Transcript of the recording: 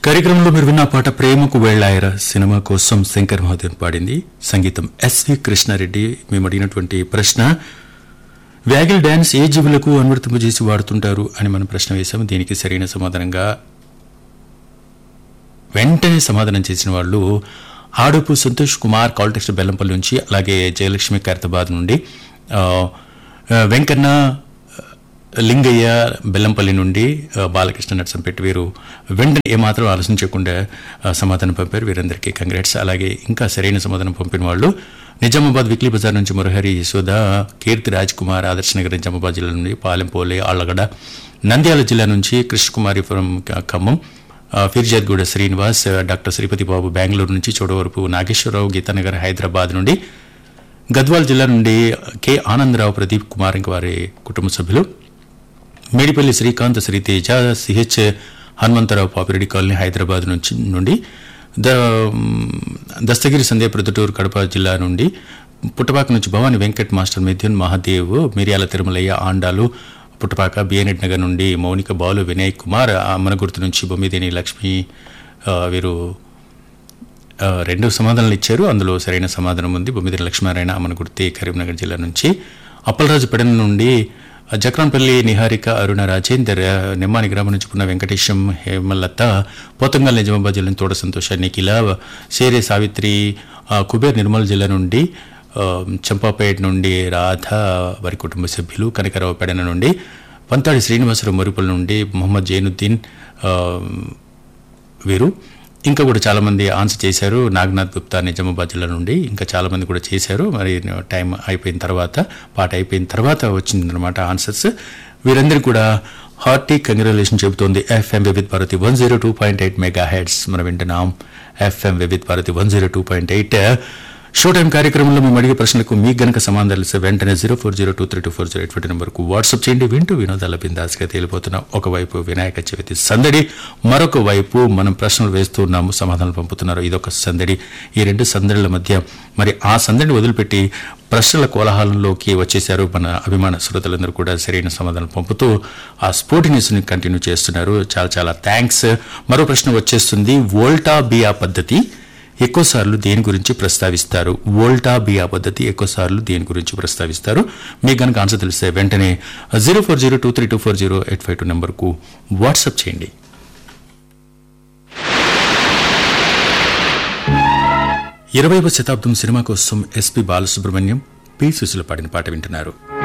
కార్యక్రమంలో మీరు విన్న పాట ప్రేమకు వెళ్ళాయరా సినిమా కోసం శంకర్ మహాదేవ్ పాడింది సంగీతం ఎస్వి కృష్ణారెడ్డి మేము అడిగినటువంటి ప్రశ్న వ్యాగిల్ డ్యాన్స్ ఏ జీవులకు అనువర్తింపజేసి వాడుతుంటారు అని మనం ప్రశ్న వేశాము దీనికి సరైన సమాధానంగా వెంటనే సమాధానం చేసిన వాళ్ళు ఆడుపు సంతోష్ కుమార్ కాల్టెక్స్ట్ బెల్లంపల్లి నుంచి అలాగే జయలక్ష్మి ఖైరతాబాద్ నుండి ఆ, ఆ, వెంకన్న లింగయ్య బెల్లంపల్లి నుండి ఆ, బాలకృష్ణ నర్సంపేట వీరు వెంటనే ఏమాత్రం ఆలోచించకుండా ఆ, సమాధానం పంపారు వీరందరికీ కంగ్రాట్స్ అలాగే ఇంకా సరైన సమాధానం పంపిన వాళ్ళు నిజామాబాద్ వీక్లీ బజార్ నుంచి మురహరి యశోద కీర్తి రాజ్ కుమార్ ఆదర్శ నగర్ నిజామాబాద్ జిల్లా నుండి పాలెంపోలే ఆళ్లగడ నంద్యాల జిల్లా నుంచి కృష్ణకుమారి ఫ్రం క- ఖమ్మం ఆ, ఫిర్జాద్గూడ శ్రీనివాస్ ఆ, డాక్టర్ శ్రీపతి బాబు బెంగళూరు నుంచి చోడవరపు నాగేశ్వరరావు గీతానగర్ హైదరాబాద్ నుండి గద్వాల్ జిల్లా నుండి కె ఆనందరావు ప్రదీప్ కుమార్ ఇంక వారి కుటుంబ సభ్యులు మేడిపల్లి శ్రీకాంత్ శ్రీతేజ సిహెచ్ హనుమంతరావు పాపిరెడ్డి కాలనీ హైదరాబాద్ నుంచి నుండి ద దస్తగిరి సంధ్య ప్రొద్దుటూరు కడప జిల్లా నుండి పుట్టపాక నుంచి భవాని వెంకట్ మాస్టర్ మిథున్ మహాదేవ్ మిర్యాల తిరుమలయ్య ఆండాలు పుట్టపాక బిఎన్ఎడ్ నగర్ నుండి మౌనిక బాలు వినయ్ కుమార్ అమ్మనగుర్తు నుంచి బొమ్మిదేని లక్ష్మి ఆ, వీరు ఆ, రెండు సమాధానాలు ఇచ్చారు అందులో సరైన సమాధానం ఉంది బొమ్మిది లక్ష్మీనారాయణ అమనగుర్తి కరీంనగర్ జిల్లా నుంచి అప్పలరాజు పెడన నుండి జక్రాన్పల్లి నిహారిక అరుణ రాజేందర్ ఆ, నిమ్మాని గ్రామం నుంచి పున్న వెంకటేశం హేమలత పోతంగల్ నిజామాబాద్ జిల్లా నుంచి తోట సంతోష నిఖిల సేరే సావిత్రి ఆ, కుబేర్ నిర్మల్ జిల్లా నుండి ఆ, చంపాపేట నుండి రాధ వారి కుటుంబ సభ్యులు కనకరావు పెడన నుండి పంతాడి శ్రీనివాసరావు మరుపుల నుండి మొహమ్మద్ జైనుద్దీన్ ఆ, వీరు ఇంకా కూడా చాలా మంది ఆన్సర్ చేశారు నాగనాథ్ గుప్తా నిజామాబాద్ జిల్లా నుండి ఇంకా చాలా మంది కూడా చేశారు మరి టైం అయిపోయిన తర్వాత పాట అయిపోయిన తర్వాత వచ్చిందనమాట ఆన్సర్స్ వీరందరికీ కూడా హార్టీ కంగ్రాచులేషన్ చెబుతోంది FM Vividh Bharati one zero two point eight mega hertz మనం వింటున్నాం FM Vividh Bharati one zero two point eight show time కార్యక్రమంలో మేము అడిగే ప్రశ్నలకు మీకు గనక సమాధానం తెలిస్తే వెంటనే zero four zero two three two four zero eight నెంబర్కు వాట్సాప్ చేయండి వింటూ వినోదాల బిందాస్గా తేలిపోతున్న ఒకవైపు వినాయక చవితి సందడి మరొక వైపు మనం ప్రశ్నలు వేస్తూ ఉన్నాము సమాధానాలు పంపుతున్నారు ఇదొక సందడి ఈ రెండు సందడిల మధ్య మరి ఆ సందడిని వదిలిపెట్టి ప్రశ్నల కోలాహలంలోకి వచ్చేశారు మన అభిమాన శ్రోతలందరూ కూడా సరైన సమాధానం పంపుతూ ఆ స్పోర్టినెస్ ని కంటిన్యూ చేస్తున్నారు చాలా చాలా థ్యాంక్స్ మరో ప్రశ్న వచ్చేస్తుంది వోల్టా బియా పద్ధతి ఎక్కువసార్లు దేని గురించి ప్రస్తావిస్తారు వోల్టా బియా పద్ధతి ఎక్కువసార్లు దేని గురించి ప్రస్తావిస్తారు మీకు కనుక ఆన్సర్ తెలిస్తే వెంటనే zero four zero two three two four zero eight five two నెంబర్కు వాట్సాప్ చేయండి ఇరవైవ శతాబ్దం సినిమా కోసం ఎస్పి బాలసుబ్రహ్మణ్యం పి సుశీల పాడిన పాట వింటున్నారు